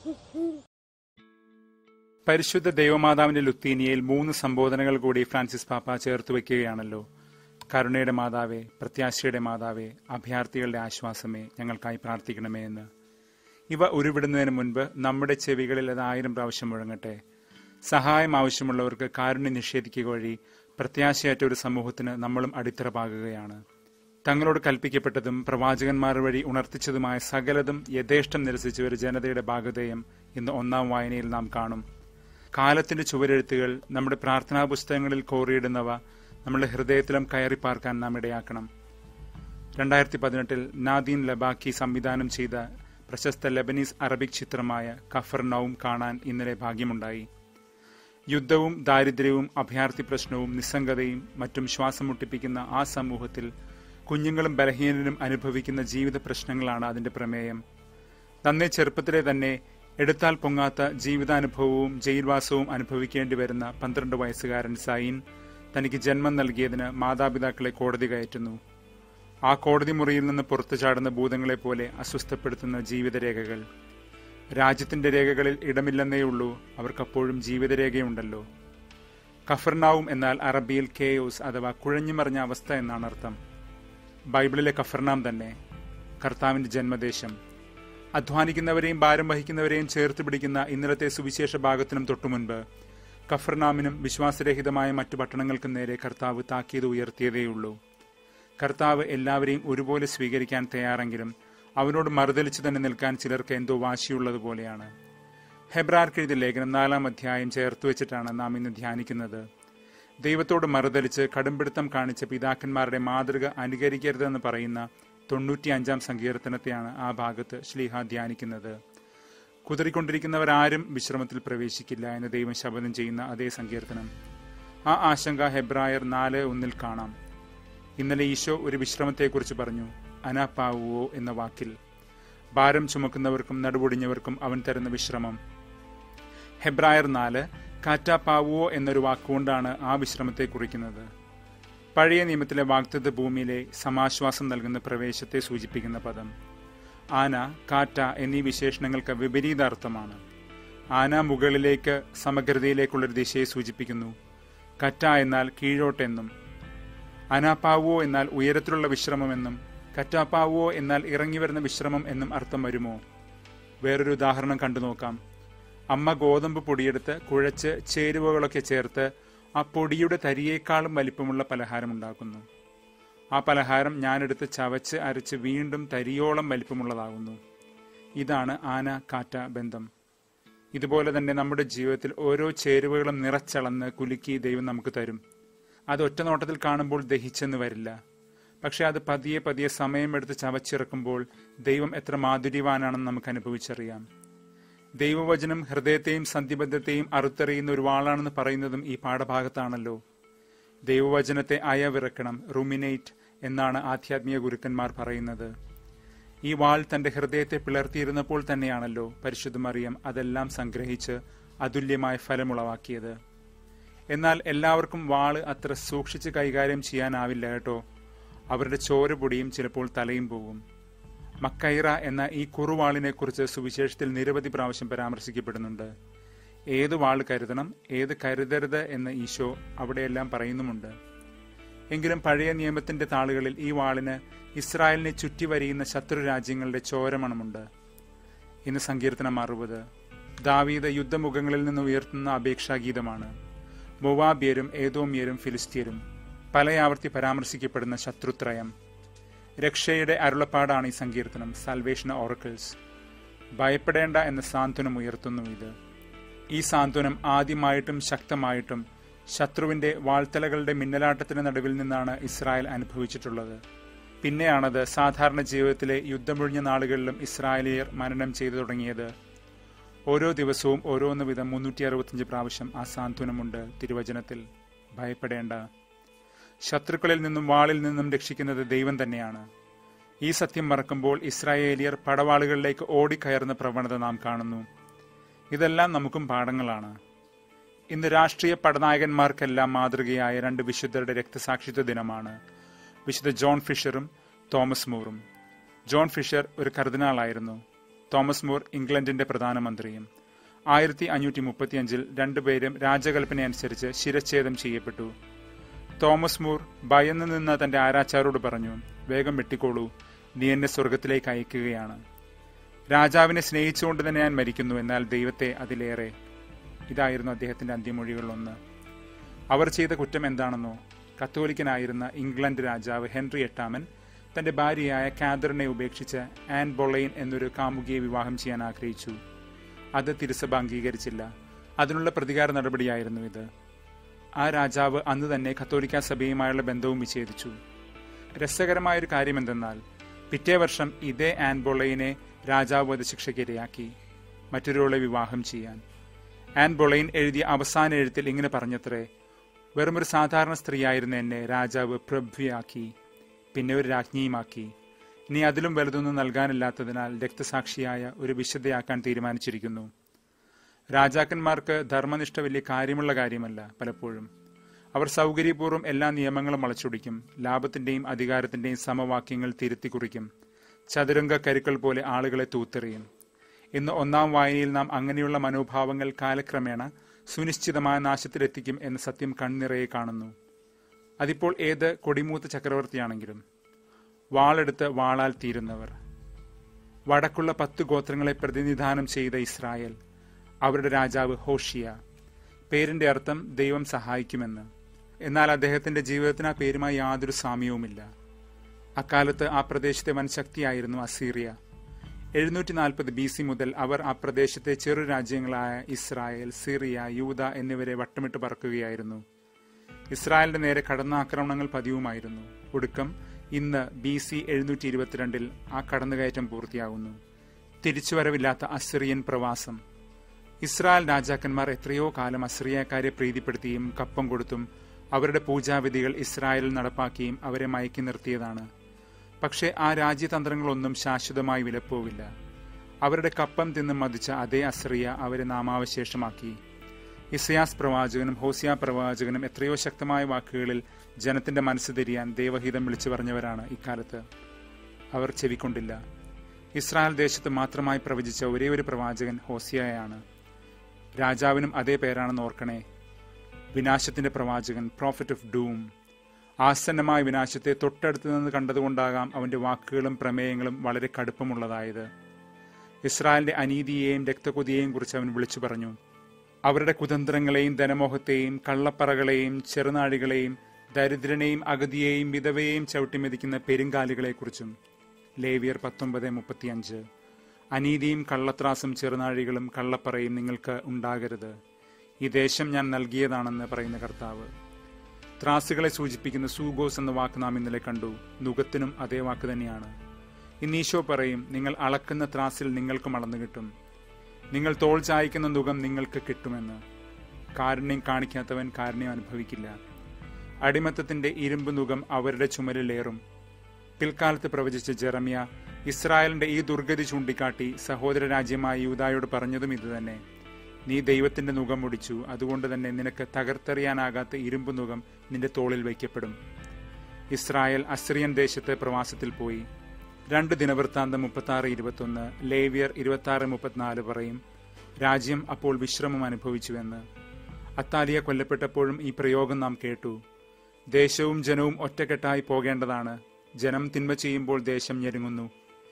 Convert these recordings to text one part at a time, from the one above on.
പരിശുദ്ധ ദൈവമാതാവിന്റെ ലുത്തീനിയയിൽ മൂന്ന് സംബോധനകൾ കൂടി ഫ്രാൻസിസ് പാപ്പ ചേർത്ത് വയ്ക്കുകയാണല്ലോ കരുണയുടെ മാതാവേ പ്രത്യാശയുടെ മാതാവേ അഭയാർത്ഥികളുടെ ആശ്വാസമേ ഞങ്ങൾക്കായി പ്രാർത്ഥിക്കണമേ എന്ന് ഇവ ഉരുവിടുന്നതിന് മുൻപ് നമ്മുടെ ചെവികളിൽ അത് ആയിരം പ്രാവശ്യം മുഴങ്ങട്ടെ സഹായം ആവശ്യമുള്ളവർക്ക് കാരുണ്യം നിഷേധിക്കുക വഴി പ്രത്യാശയറ്റ ഒരു സമൂഹത്തിന് നമ്മളും അടിത്തറ പാകുകയാണ് തങ്ങളോട് കൽപ്പിക്കപ്പെട്ടതും പ്രവാചകന്മാർ വഴി ഉണർത്തിച്ചതുമായ സകലതും യഥേഷ്ടം നിരസിച്ച ഒരു ജനതയുടെ ഭാഗതയും ഇന്ന് ഒന്നാം വായനയിൽ നാം കാണും കാലത്തിന്റെ ചുവരെഴുത്തുകൾ നമ്മുടെ പ്രാർത്ഥനാ പുസ്തകങ്ങളിൽ കോറിയിടുന്നവ നമ്മുടെ ഹൃദയത്തിലും കയറി പാർക്കാൻ നാം ഇടയാക്കണം രണ്ടായിരത്തി പതിനെട്ടിൽ നാദീൻ ലബാക്കി സംവിധാനം ചെയ്ത പ്രശസ്ത ലെബനീസ് അറബിക് ചിത്രമായ കഫർ നൌം കാണാൻ ഇന്നലെ ഭാഗ്യമുണ്ടായി യുദ്ധവും ദാരിദ്ര്യവും അഭയാർത്ഥി പ്രശ്നവും നിസ്സംഗതയും മറ്റും ശ്വാസം മുട്ടിപ്പിക്കുന്ന ആ സമൂഹത്തിൽ കുഞ്ഞുങ്ങളും ബലഹീനരും അനുഭവിക്കുന്ന ജീവിത പ്രശ്നങ്ങളാണ് അതിന്റെ പ്രമേയം നന്നേ ചെറുപ്പത്തിലെ തന്നെ എടുത്താൽ പൊങ്ങാത്ത ജീവിതാനുഭവവും ജയിൽവാസവും അനുഭവിക്കേണ്ടി വരുന്ന പന്ത്രണ്ട് വയസ്സുകാരൻ സൈൻ തനിക്ക് ജന്മം നൽകിയതിന് മാതാപിതാക്കളെ കോടതി കയറ്റുന്നു ആ കോടതി മുറിയിൽ നിന്ന് പുറത്തു ചാടുന്ന ഭൂതങ്ങളെ പോലെ അസ്വസ്ഥപ്പെടുത്തുന്ന ജീവിതരേഖകൾ രാജ്യത്തിന്റെ രേഖകളിൽ ഇടമില്ലെന്നേയുള്ളൂ അവർക്കപ്പോഴും ജീവിതരേഖയുണ്ടല്ലോ കഫർനാവും എന്നാൽ അറബിയിൽ കേയോസ് അഥവാ കുഴഞ്ഞുമറിഞ്ഞ അവസ്ഥ എന്നാണ് അർത്ഥം ബൈബിളിലെ കഫർനാം തന്നെ കർത്താവിന്റെ ജന്മദേശം അധ്വാനിക്കുന്നവരെയും ഭാരം വഹിക്കുന്നവരെയും ചേർത്ത് പിടിക്കുന്ന ഇന്നലത്തെ സുവിശേഷ ഭാഗത്തിനും തൊട്ടുമുൻപ് കഫർനാമിനും വിശ്വാസരഹിതമായ മറ്റു പട്ടണങ്ങൾക്കും നേരെ കർത്താവ് താക്കീത് ഉയർത്തിയതേയുള്ളൂ കർത്താവ് എല്ലാവരെയും ഒരുപോലെ സ്വീകരിക്കാൻ തയ്യാറെങ്കിലും അവനോട് മറുതലിച്ചു തന്നെ നിൽക്കാൻ ചിലർക്ക് എന്തോ വാശിയുള്ളതുപോലെയാണ് ഹെബ്രാർക്ക് എഴുതിയ ലേഖനം നാലാം അധ്യായം ചേർത്ത് വെച്ചിട്ടാണ് നാം ഇന്ന് ധ്യാനിക്കുന്നത് ദൈവത്തോട് മറുതലിച്ച് കടുംപിടുത്തം കാണിച്ച പിതാക്കന്മാരുടെ മാതൃക അനുകരിക്കരുതെന്ന് പറയുന്ന തൊണ്ണൂറ്റി അഞ്ചാം സങ്കീർത്തനത്തെയാണ് ആ ഭാഗത്ത് ശ്ലീഹ ധ്യാനിക്കുന്നത് കുതിറിക്കൊണ്ടിരിക്കുന്നവരാരും വിശ്രമത്തിൽ പ്രവേശിക്കില്ല എന്ന് ദൈവം ശപഥം ചെയ്യുന്ന അതേ സങ്കീർത്തനം ആ ആശങ്ക ഹെബ്രായർ നാല് ഒന്നിൽ കാണാം ഇന്നലെ ഈശോ ഒരു വിശ്രമത്തെക്കുറിച്ച് പറഞ്ഞു അനാപ്പാവുവോ എന്ന വാക്കിൽ ഭാരം ചുമക്കുന്നവർക്കും നടുവൊടിഞ്ഞവർക്കും അവൻ തരുന്ന വിശ്രമം ഹെബ്രായർ നാല് കാറ്റാപ്പാവുവോ എന്നൊരു വാക്കുകൊണ്ടാണ് ആ വിശ്രമത്തെ കുറിക്കുന്നത് പഴയ നിയമത്തിലെ വാഗ്ദത്ത ഭൂമിയിലെ സമാശ്വാസം നൽകുന്ന പ്രവേശത്തെ സൂചിപ്പിക്കുന്ന പദം ആന കാറ്റ എന്നീ വിശേഷണങ്ങൾക്ക് വിപരീത അർത്ഥമാണ് ആന മുകളിലേക്ക് സമഗ്രതയിലേക്കുള്ളൊരു ദിശയെ സൂചിപ്പിക്കുന്നു കറ്റ എന്നാൽ കീഴോട്ടെന്നും അനാപ്പാവോ എന്നാൽ ഉയരത്തിലുള്ള വിശ്രമമെന്നും കറ്റാപ്പാവോ എന്നാൽ ഇറങ്ങി വരുന്ന വിശ്രമം എന്നും അർത്ഥം വരുമോ വേറൊരു ഉദാഹരണം കണ്ടു നോക്കാം അമ്മ ഗോതമ്പ് പൊടിയെടുത്ത് കുഴച്ച് ചേരുവകളൊക്കെ ചേർത്ത് ആ പൊടിയുടെ തരിയേക്കാളും വലിപ്പമുള്ള പലഹാരം ഉണ്ടാക്കുന്നു ആ പലഹാരം ഞാനെടുത്ത് ചവച്ച് അരച്ച് വീണ്ടും തരിയോളം വലിപ്പമുള്ളതാകുന്നു ഇതാണ് ആന കാറ്റ ബന്ധം ഇതുപോലെ തന്നെ നമ്മുടെ ജീവിതത്തിൽ ഓരോ ചേരുവകളും നിറച്ചളന്ന് കുലുക്കി ദൈവം നമുക്ക് തരും അത് ഒറ്റ നോട്ടത്തിൽ കാണുമ്പോൾ ദഹിച്ചെന്ന് വരില്ല പക്ഷെ അത് പതിയെ പതിയെ സമയമെടുത്ത് ചവച്ചിറക്കുമ്പോൾ ദൈവം എത്ര മാധുര്യവാനാണെന്ന് നമുക്ക് അനുഭവിച്ചറിയാം ദൈവവചനം ഹൃദയത്തെയും സന്ധിബദ്ധത്തെയും അറുത്തെറിയുന്ന ഒരു വാളാണെന്ന് പറയുന്നതും ഈ പാഠഭാഗത്താണല്ലോ ദൈവവചനത്തെ അയവിറക്കണം റുമിനേറ്റ് എന്നാണ് ആധ്യാത്മിക ഗുരുക്കന്മാർ പറയുന്നത് ഈ വാൾ തന്റെ ഹൃദയത്തെ പിളർത്തിയിരുന്നപ്പോൾ തന്നെയാണല്ലോ പരിശുദ്ധ മറിയം അതെല്ലാം സംഗ്രഹിച്ച് അതുല്യമായ ഫലമുളവാക്കിയത് എന്നാൽ എല്ലാവർക്കും വാള് അത്ര സൂക്ഷിച്ച് കൈകാര്യം ചെയ്യാനാവില്ല കേട്ടോ അവരുടെ ചോര പൊടിയും ചിലപ്പോൾ തലയും പോകും മക്കൈറ എന്ന ഈ കുറുവാളിനെ കുറിച്ച് സുവിശേഷത്തിൽ നിരവധി പ്രാവശ്യം പരാമർശിക്കപ്പെടുന്നുണ്ട് ഏത് വാൾ കരുതണം ഏത് കരുതരുത് എന്ന് ഈശോ അവിടെയെല്ലാം പറയുന്നുമുണ്ട് എങ്കിലും പഴയ നിയമത്തിന്റെ താളുകളിൽ ഈ വാളിന് ഇസ്രായേലിനെ ചുറ്റി വരിയുന്ന ശത്രു രാജ്യങ്ങളുടെ ചോരമണമുണ്ട് ഇന്ന് സങ്കീർത്തനം അറുപത് ദാവീദ് യുദ്ധമുഖങ്ങളിൽ നിന്ന് ഉയർത്തുന്ന അപേക്ഷാഗീതമാണ് മൊവാബിയരും ഏതോമിയരും ഫിലിസ്തീനും പലയാവർത്തി പരാമർശിക്കപ്പെടുന്ന ശത്രുത്രയം രക്ഷയുടെ അരുളപ്പാടാണ് ഈ സങ്കീർത്തനം സാൽവേഷൻ ഓറക്കിൾസ് ഭയപ്പെടേണ്ട എന്ന സാന്ത്വനം ഉയർത്തുന്നു ഇത് ഈ സാന്ത്വനം ആദ്യമായിട്ടും ശക്തമായിട്ടും ശത്രുവിന്റെ വാൾത്തലകളുടെ മിന്നലാട്ടത്തിന് നടുവിൽ നിന്നാണ് ഇസ്രായേൽ അനുഭവിച്ചിട്ടുള്ളത് പിന്നെയാണത് സാധാരണ ജീവിതത്തിലെ യുദ്ധമൊഴിഞ്ഞ നാളുകളിലും ഇസ്രായേലിയർ മനനം ചെയ്തു തുടങ്ങിയത് ഓരോ ദിവസവും ഓരോന്ന് വിധം മുന്നൂറ്റി അറുപത്തിയഞ്ച് പ്രാവശ്യം ആ സാന്ത്വനമുണ്ട് തിരുവചനത്തിൽ ഭയപ്പെടേണ്ട ശത്രുക്കളിൽ നിന്നും വാളിൽ നിന്നും രക്ഷിക്കുന്നത് ദൈവം തന്നെയാണ് ഈ സത്യം മറക്കുമ്പോൾ ഇസ്രായേലിയർ പടവാളുകളിലേക്ക് ഓടിക്കയറുന്ന പ്രവണത നാം കാണുന്നു ഇതെല്ലാം നമുക്കും പാഠങ്ങളാണ് ഇന്ന് രാഷ്ട്രീയ പടനായകന്മാർക്കെല്ലാം മാതൃകയായ രണ്ട് വിശുദ്ധരുടെ രക്തസാക്ഷിത്വ ദിനമാണ് വിശുദ്ധ ജോൺ ഫിഷറും തോമസ് മൂറും ജോൺ ഫിഷർ ഒരു കർദിനാളായിരുന്നു തോമസ് മൂർ ഇംഗ്ലണ്ടിന്റെ പ്രധാനമന്ത്രിയും ആയിരത്തി അഞ്ഞൂറ്റി മുപ്പത്തിയഞ്ചിൽ രണ്ടുപേരും രാജകൽപ്പന അനുസരിച്ച് ശിരച്ഛേദം ചെയ്യപ്പെട്ടു തോമസ് മൂർ ഭയന്നു നിന്ന തന്റെ ആരാച്ചാരോട് പറഞ്ഞു വേഗം വെട്ടിക്കോളൂ നീ എന്നെ സ്വർഗത്തിലേക്ക് അയക്കുകയാണ് രാജാവിനെ സ്നേഹിച്ചുകൊണ്ട് തന്നെ ഞാൻ മരിക്കുന്നു എന്നാൽ ദൈവത്തെ അതിലേറെ ഇതായിരുന്നു അദ്ദേഹത്തിന്റെ അന്ത്യമൊഴികളിലൊന്ന് അവർ ചെയ്ത കുറ്റം എന്താണെന്നോ കത്തോലിക്കനായിരുന്ന ഇംഗ്ലണ്ട് രാജാവ് ഹെൻറി എട്ടാമൻ തന്റെ ഭാര്യയായ കാതറിനെ ഉപേക്ഷിച്ച് ആൻ ബൊളൈൻ എന്നൊരു കാമുകിയെ വിവാഹം ചെയ്യാൻ ആഗ്രഹിച്ചു അത് തിരുസഭ അംഗീകരിച്ചില്ല അതിനുള്ള പ്രതികാര നടപടിയായിരുന്നു ഇത് ആ രാജാവ് അന്ന് തന്നെ കത്തോലിക്ക സഭയുമായുള്ള ബന്ധവും വിച്ഛേദിച്ചു രസകരമായൊരു കാര്യം എന്തെന്നാൽ പിറ്റേ വർഷം ഇതേ ആൻ ബൊളൈനെ രാജാവ് വധശിക്ഷയ്ക്ക് ഇരയാക്കി മറ്റൊരാളെ വിവാഹം ചെയ്യാൻ ആൻ ബൊളൈൻ എഴുതിയ അവസാന എഴുത്തിൽ ഇങ്ങനെ പറഞ്ഞത്രേ വെറുമൊരു സാധാരണ സ്ത്രീയായിരുന്ന എന്നെ രാജാവ് പ്രഭ്വിയാക്കി പിന്നെ ഒരു രാജ്ഞിയുമാക്കി ഇനി അതിലും വലുതൊന്നും നൽകാനില്ലാത്തതിനാൽ രക്തസാക്ഷിയായ ഒരു വിശുദ്ധയാക്കാൻ തീരുമാനിച്ചിരിക്കുന്നു രാജാക്കന്മാർക്ക് ധർമ്മനിഷ്ഠ വലിയ കാര്യമുള്ള കാര്യമല്ല പലപ്പോഴും അവർ സൗകര്യപൂർവ്വം എല്ലാ നിയമങ്ങളും വളച്ചൊടിക്കും ലാഭത്തിന്റെയും അധികാരത്തിന്റെയും സമവാക്യങ്ങൾ തിരുത്തി കുറിക്കും ചതുരംഗ കരുക്കൾ പോലെ ആളുകളെ തൂത്തെറിയും ഇന്ന് ഒന്നാം വായനയിൽ നാം അങ്ങനെയുള്ള മനോഭാവങ്ങൾ കാലക്രമേണ സുനിശ്ചിതമായ നാശത്തിലെത്തിക്കും എന്ന സത്യം കൺനിറയെ കാണുന്നു അതിപ്പോൾ ഏത് കൊടിമൂത്ത ചക്രവർത്തിയാണെങ്കിലും വാളെടുത്ത് വാളാൽ തീരുന്നവർ വടക്കുള്ള പത്ത് ഗോത്രങ്ങളെ പ്രതിനിധാനം ചെയ്ത ഇസ്രായേൽ അവരുടെ രാജാവ് ഹോഷിയ പേരിന്റെ അർത്ഥം ദൈവം സഹായിക്കുമെന്ന് എന്നാൽ അദ്ദേഹത്തിന്റെ ജീവിതത്തിന് ആ പേരുമായി യാതൊരു സാമ്യവുമില്ല അക്കാലത്ത് ആ പ്രദേശത്തെ വൻ ശക്തിയായിരുന്നു അസീറിയ എഴുന്നൂറ്റി നാൽപ്പത് ബി സി മുതൽ അവർ ആ പ്രദേശത്തെ ചെറു രാജ്യങ്ങളായ ഇസ്രായേൽ സിറിയ യൂത എന്നിവരെ വട്ടമിട്ട് പറക്കുകയായിരുന്നു ഇസ്രായേലിന്റെ നേരെ കടന്നാക്രമണങ്ങൾ പതിവുമായിരുന്നു ഒടുക്കം ഇന്ന് ബി സി എഴുന്നൂറ്റി ഇരുപത്തിരണ്ടിൽ ആ കടന്നുകയറ്റം പൂർത്തിയാകുന്നു തിരിച്ചുവരവില്ലാത്ത അസിറിയൻ പ്രവാസം ഇസ്രായേൽ രാജാക്കന്മാർ എത്രയോ കാലം അസിറിയക്കാരെ പ്രീതിപ്പെടുത്തിയും കപ്പം കൊടുത്തും അവരുടെ പൂജാവിധികൾ ഇസ്രായേലിൽ നടപ്പാക്കിയും അവരെ മയക്കി നിർത്തിയതാണ് പക്ഷേ ആ രാജ്യതന്ത്രങ്ങളൊന്നും ശാശ്വതമായി വിലപ്പോവില്ല അവരുടെ കപ്പം തിന്ന് മതിച്ച അതേ അസ്രിയ അവരെ നാമാവശേഷമാക്കി ഇസയാസ് പ്രവാചകനും ഹോസിയ പ്രവാചകനും എത്രയോ ശക്തമായ വാക്കുകളിൽ ജനത്തിന്റെ മനസ്സ് തിരിയാൻ ദൈവഹിതം വിളിച്ചു പറഞ്ഞവരാണ് ഇക്കാലത്ത് അവർ ചെവിക്കൊണ്ടില്ല ഇസ്രായേൽ ദേശത്ത് മാത്രമായി പ്രവചിച്ച ഒരേ ഒരു പ്രവാചകൻ ഹോസിയയാണ് രാജാവിനും അതേ പേരാണെന്ന് ഓർക്കണേ വിനാശത്തിന്റെ പ്രവാചകൻ പ്രോഫിറ്റ് ഓഫ് ഡൂം ആസന്നമായ വിനാശത്തെ തൊട്ടടുത്ത് നിന്ന് കണ്ടതുകൊണ്ടാകാം അവന്റെ വാക്കുകളും പ്രമേയങ്ങളും വളരെ കടുപ്പമുള്ളതായത് ഇസ്രായേലിന്റെ അനീതിയെയും രക്തകൊതിയെയും കുറിച്ച് അവൻ വിളിച്ചു പറഞ്ഞു അവരുടെ കുതന്ത്രങ്ങളെയും ധനമോഹത്തെയും കള്ളപ്പറകളെയും ചെറുനാഴികളെയും ദരിദ്രനെയും അഗതിയെയും വിധവയെയും ചവിട്ടിമെതിക്കുന്ന പെരുങ്കാലുകളെക്കുറിച്ചും ലേവിയർ പത്തൊമ്പത് മുപ്പത്തിയഞ്ച് അനീതിയും കള്ളത്രാസും ചെറുനാഴികളും കള്ളപ്പറയും നിങ്ങൾക്ക് ഉണ്ടാകരുത് ഈ ദേശം ഞാൻ നൽകിയതാണെന്ന് പറയുന്ന കർത്താവ് ത്രാസുകളെ സൂചിപ്പിക്കുന്ന സൂഗോസ് എന്ന വാക്ക് നാം ഇന്നലെ കണ്ടു നുഖത്തിനും അതേ വാക്ക് തന്നെയാണ് ഇന്ന് ഈശോ പറയും നിങ്ങൾ അളക്കുന്ന ത്രാസിൽ നിങ്ങൾക്കും അളന്നു കിട്ടും നിങ്ങൾ തോൾ ചായ്ക്കുന്ന നുഖം നിങ്ങൾക്ക് കിട്ടുമെന്ന് കാരുണ്യം കാണിക്കാത്തവൻ കാരുണ്യം അനുഭവിക്കില്ല അടിമത്തത്തിന്റെ ഇരുമ്പ് നുഖം അവരുടെ ചുമലിലേറും പിൽക്കാലത്ത് പ്രവചിച്ച ജെറമിയ ഇസ്രായേലിന്റെ ഈ ദുർഗതി ചൂണ്ടിക്കാട്ടി സഹോദര രാജ്യമായ യൂതായോട് പറഞ്ഞതും ഇതുതന്നെ നീ ദൈവത്തിന്റെ മുഖം മുടിച്ചു അതുകൊണ്ട് തന്നെ നിനക്ക് തകർത്തെറിയാനാകാത്ത ഇരുമ്പ് മുഖം നിന്റെ തോളിൽ വയ്ക്കപ്പെടും ഇസ്രായേൽ അസ്രിയൻ ദേശത്ത് പ്രവാസത്തിൽ പോയി രണ്ട് ദിനവൃത്താന്തം മുപ്പത്തി ആറ് ഇരുപത്തൊന്ന് ലേവിയർ ഇരുപത്തി ആറ് മുപ്പത്തിനാല് പറയും രാജ്യം അപ്പോൾ വിശ്രമം അനുഭവിച്ചുവെന്ന് അത്താലിയ കൊല്ലപ്പെട്ടപ്പോഴും ഈ പ്രയോഗം നാം കേട്ടു ദേശവും ജനവും ഒറ്റക്കെട്ടായി പോകേണ്ടതാണ് ജനം തിന്മ ചെയ്യുമ്പോൾ ദേശം ഞെരുങ്ങുന്നു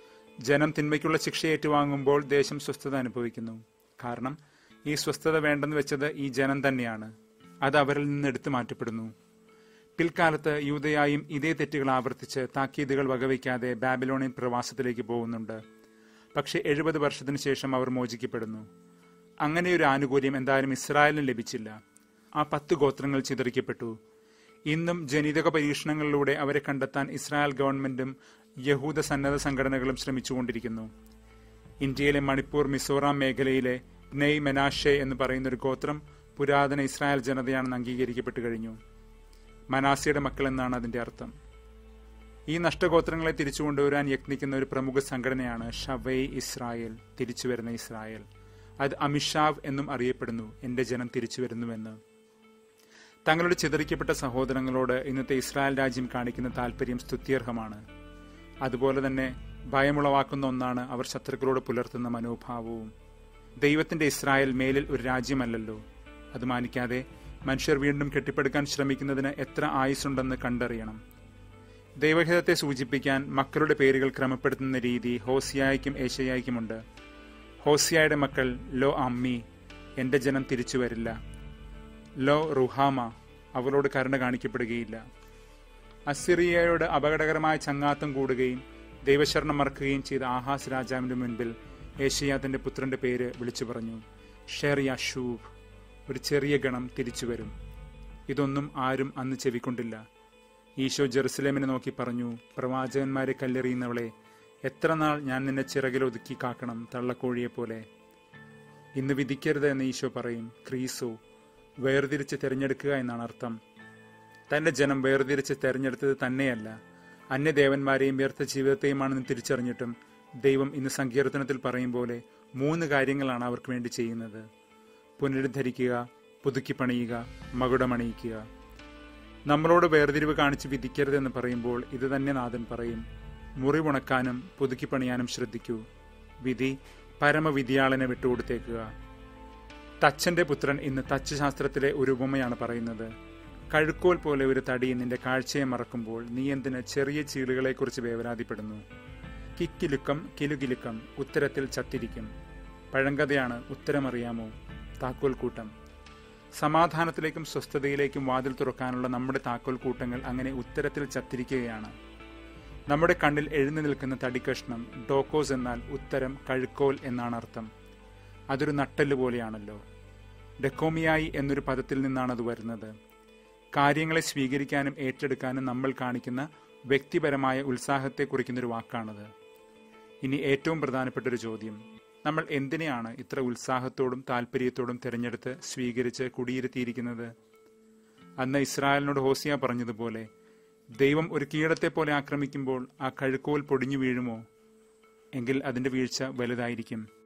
ജനം തിന്മയ്ക്കുള്ള ശിക്ഷ ഏറ്റുവാങ്ങുമ്പോൾ ദേശം സ്വസ്ഥത അനുഭവിക്കുന്നു കാരണം ഈ സ്വസ്ഥത വേണ്ടെന്ന് വെച്ചത് ഈ ജനം തന്നെയാണ് അത് അവരിൽ നിന്ന് എടുത്തു മാറ്റപ്പെടുന്നു പിൽക്കാലത്ത് യൂതയായും ഇതേ തെറ്റുകൾ ആവർത്തിച്ച് താക്കീതുകൾ വകവയ്ക്കാതെ ബാബിലോണിയൻ പ്രവാസത്തിലേക്ക് പോകുന്നുണ്ട് പക്ഷെ എഴുപത് വർഷത്തിനു ശേഷം അവർ മോചിക്കപ്പെടുന്നു അങ്ങനെയൊരു ആനുകൂല്യം എന്തായാലും ഇസ്രായേലിന് ലഭിച്ചില്ല ആ പത്ത് ഗോത്രങ്ങൾ ചിതറിക്കപ്പെട്ടു ഇന്നും ജനിതക പരീക്ഷണങ്ങളിലൂടെ അവരെ കണ്ടെത്താൻ ഇസ്രായേൽ ഗവൺമെന്റും യഹൂദ സന്നദ്ധ സംഘടനകളും ശ്രമിച്ചുകൊണ്ടിരിക്കുന്നു ഇന്ത്യയിലെ മണിപ്പൂർ മിസോറാം മേഖലയിലെ നെയ് മെനാഷെ എന്ന് പറയുന്ന ഒരു ഗോത്രം പുരാതന ഇസ്രായേൽ ജനതയാണെന്ന് അംഗീകരിക്കപ്പെട്ടു കഴിഞ്ഞു മനാസിയുടെ മക്കൾ എന്നാണ് അതിന്റെ അർത്ഥം ഈ നഷ്ടഗോത്രങ്ങളെ തിരിച്ചു കൊണ്ടുവരാൻ യത്നിക്കുന്ന ഒരു പ്രമുഖ സംഘടനയാണ് ഷവൈ ഇസ്രായേൽ തിരിച്ചുവരുന്ന ഇസ്രായേൽ അത് അമിഷാവ് എന്നും അറിയപ്പെടുന്നു എന്റെ ജനം തിരിച്ചു വരുന്നുവെന്ന് തങ്ങളുടെ ചിതറിക്കപ്പെട്ട സഹോദരങ്ങളോട് ഇന്നത്തെ ഇസ്രായേൽ രാജ്യം കാണിക്കുന്ന താല്പര്യം സ്തുത്യർഹമാണ് അതുപോലെ തന്നെ ഭയമുളവാക്കുന്ന ഒന്നാണ് അവർ ശത്രുക്കളോട് പുലർത്തുന്ന മനോഭാവവും ദൈവത്തിന്റെ ഇസ്രായേൽ മേലിൽ ഒരു രാജ്യമല്ലല്ലോ അത് മാനിക്കാതെ മനുഷ്യർ വീണ്ടും കെട്ടിപ്പടുക്കാൻ ശ്രമിക്കുന്നതിന് എത്ര ആയുസ്സുണ്ടെന്ന് കണ്ടറിയണം ദൈവഹിതത്തെ സൂചിപ്പിക്കാൻ മക്കളുടെ പേരുകൾ ക്രമപ്പെടുത്തുന്ന രീതി ഹോസിയായ്ക്കും ഏഷ്യയായ്ക്കുമുണ്ട് ഹോസിയായുടെ മക്കൾ ലോ അമ്മി എന്റെ ജനം തിരിച്ചു വരില്ല ലോ റുഹാമ അവളോട് കരുണ കാണിക്കപ്പെടുകയില്ല അസിറിയയോട് അപകടകരമായ ചങ്ങാത്തം കൂടുകയും ദൈവശരണം മറക്കുകയും ചെയ്ത ആഹാസ് രാജാവിന്റെ മുൻപിൽ ഏഷ്യ തന്റെ പുത്രന്റെ പേര് വിളിച്ചു പറഞ്ഞു ഷെർ യഷൂബ് ഒരു ചെറിയ ഗണം തിരിച്ചു വരും ഇതൊന്നും ആരും അന്ന് ചെവിക്കൊണ്ടില്ല ഈശോ ജെറുസലേമിനെ നോക്കി പറഞ്ഞു പ്രവാചകന്മാരെ കല്ലെറിയുന്നവളെ എത്ര നാൾ ഞാൻ നിന്നെ ചിറകിലൊതുക്കി കാക്കണം തള്ളക്കോഴിയെ പോലെ ഇന്ന് വിധിക്കരുത് എന്ന് ഈശോ പറയും ക്രീസോ വേർതിരിച്ച് തിരഞ്ഞെടുക്കുക എന്നാണ് അർത്ഥം തന്റെ ജനം വേർതിരിച്ച് തെരഞ്ഞെടുത്തത് തന്നെയല്ല അന്യദേവന്മാരെയും വ്യർത്ഥ ജീവിതത്തെയുമാണെന്ന് തിരിച്ചറിഞ്ഞിട്ടും ദൈവം ഇന്ന് സങ്കീർത്തനത്തിൽ പറയും പോലെ മൂന്ന് കാര്യങ്ങളാണ് അവർക്ക് വേണ്ടി ചെയ്യുന്നത് പുനരുദ്ധരിക്കുക പുതുക്കി പണിയുക മകുടമണിയിക്കുക നമ്മളോട് വേർതിരിവ് കാണിച്ച് വിധിക്കരുതെന്ന് പറയുമ്പോൾ ഇത് തന്നെ നാഥൻ പറയും മുറിവുണക്കാനും പുതുക്കി പണിയാനും ശ്രദ്ധിക്കൂ വിധി പരമവിധിയാളനെ വിട്ടുകൊടുത്തേക്കുക തച്ചന്റെ പുത്രൻ ഇന്ന് തച്ച് ശാസ്ത്രത്തിലെ ഒരു ഉപമയാണ് പറയുന്നത് കഴുക്കോൽ പോലെ ഒരു തടി നിന്റെ കാഴ്ചയെ മറക്കുമ്പോൾ നീ എന്തിന് ചെറിയ ചീളുകളെക്കുറിച്ച് വേവലാതിപ്പെടുന്നു കിക്കിലുക്കം കിലുകിലുക്കം ഉത്തരത്തിൽ ചത്തിരിക്കും പഴങ്കഥയാണ് ഉത്തരമറിയാമോ താക്കോൽ കൂട്ടം സമാധാനത്തിലേക്കും സ്വസ്ഥതയിലേക്കും വാതിൽ തുറക്കാനുള്ള നമ്മുടെ താക്കോൽ കൂട്ടങ്ങൾ അങ്ങനെ ഉത്തരത്തിൽ ചത്തിരിക്കുകയാണ് നമ്മുടെ കണ്ണിൽ എഴുന്നു നിൽക്കുന്ന തടിക്കഷ്ണം ഡോക്കോസ് എന്നാൽ ഉത്തരം കഴുക്കോൽ എന്നാണ് അർത്ഥം അതൊരു നട്ടല് പോലെയാണല്ലോ ഡെക്കോമിയായി എന്നൊരു പദത്തിൽ നിന്നാണ് അത് വരുന്നത് കാര്യങ്ങളെ സ്വീകരിക്കാനും ഏറ്റെടുക്കാനും നമ്മൾ കാണിക്കുന്ന വ്യക്തിപരമായ ഉത്സാഹത്തെ കുറിക്കുന്നൊരു വാക്കാണത് ഇനി ഏറ്റവും പ്രധാനപ്പെട്ട ഒരു ചോദ്യം നമ്മൾ എന്തിനെയാണ് ഇത്ര ഉത്സാഹത്തോടും താല്പര്യത്തോടും തിരഞ്ഞെടുത്ത് സ്വീകരിച്ച് കുടിയിരുത്തിയിരിക്കുന്നത് അന്ന് ഇസ്രായേലിനോട് ഹോസിയ പറഞ്ഞതുപോലെ ദൈവം ഒരു കീടത്തെ പോലെ ആക്രമിക്കുമ്പോൾ ആ കഴുക്കോൽ പൊടിഞ്ഞു വീഴുമോ എങ്കിൽ അതിന്റെ വീഴ്ച വലുതായിരിക്കും